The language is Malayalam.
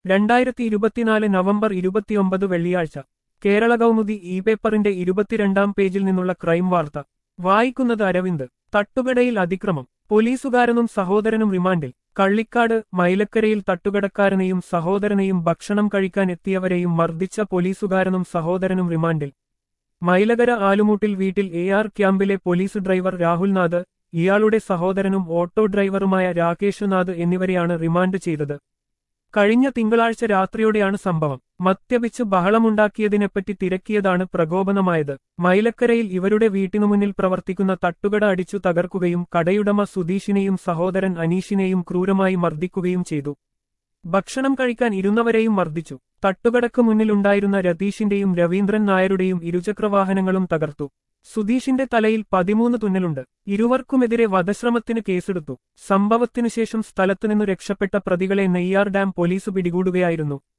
രണ്ടായിരത്തി ഇരുപത്തിനാല് നവംബർ ഇരുപത്തിയൊമ്പത് വെള്ളിയാഴ്ച കേരള കൗമുദി ഇ പേപ്പറിന്റെ ഇരുപത്തിരണ്ടാം പേജിൽ നിന്നുള്ള ക്രൈം വാർത്ത വായിക്കുന്നത് അരവിന്ദ് തട്ടുകടയിൽ അതിക്രമം പോലീസുകാരനും സഹോദരനും റിമാൻഡിൽ കള്ളിക്കാട് മൈലക്കരയിൽ തട്ടുകടക്കാരനെയും സഹോദരനെയും ഭക്ഷണം കഴിക്കാൻ എത്തിയവരെയും മർദ്ദിച്ച പോലീസുകാരനും സഹോദരനും റിമാൻഡിൽ മൈലകര ആലുമൂട്ടിൽ വീട്ടിൽ എ ആർ ക്യാമ്പിലെ പോലീസ് ഡ്രൈവർ രാഹുൽനാഥ് ഇയാളുടെ സഹോദരനും ഓട്ടോ ഡ്രൈവറുമായ രാകേഷ് നാഥ് എന്നിവരെയാണ് റിമാൻഡ് ചെയ്തത് കഴിഞ്ഞ തിങ്കളാഴ്ച രാത്രിയോടെയാണ് സംഭവം മദ്യപിച്ച് ബഹളമുണ്ടാക്കിയതിനെപ്പറ്റി തിരക്കിയതാണ് പ്രകോപനമായത് മൈലക്കരയിൽ ഇവരുടെ വീട്ടിനു മുന്നിൽ പ്രവർത്തിക്കുന്ന തട്ടുകട അടിച്ചു തകർക്കുകയും കടയുടമ സുധീഷിനെയും സഹോദരൻ അനീഷിനെയും ക്രൂരമായി മർദ്ദിക്കുകയും ചെയ്തു ഭക്ഷണം കഴിക്കാൻ ഇരുന്നവരെയും മർദ്ദിച്ചു തട്ടുകടക്ക് മുന്നിലുണ്ടായിരുന്ന രതീഷിന്റെയും രവീന്ദ്രൻ നായരുടെയും ഇരുചക്രവാഹനങ്ങളും തകർത്തു സുധീഷിന്റെ തലയിൽ പതിമൂന്ന് തുന്നലുണ്ട് ഇരുവർക്കുമെതിരെ വധശ്രമത്തിന് കേസെടുത്തു സംഭവത്തിനുശേഷം സ്ഥലത്തുനിന്നു രക്ഷപ്പെട്ട പ്രതികളെ നെയ്യാർ ഡാം പോലീസ് പിടികൂടുകയായിരുന്നു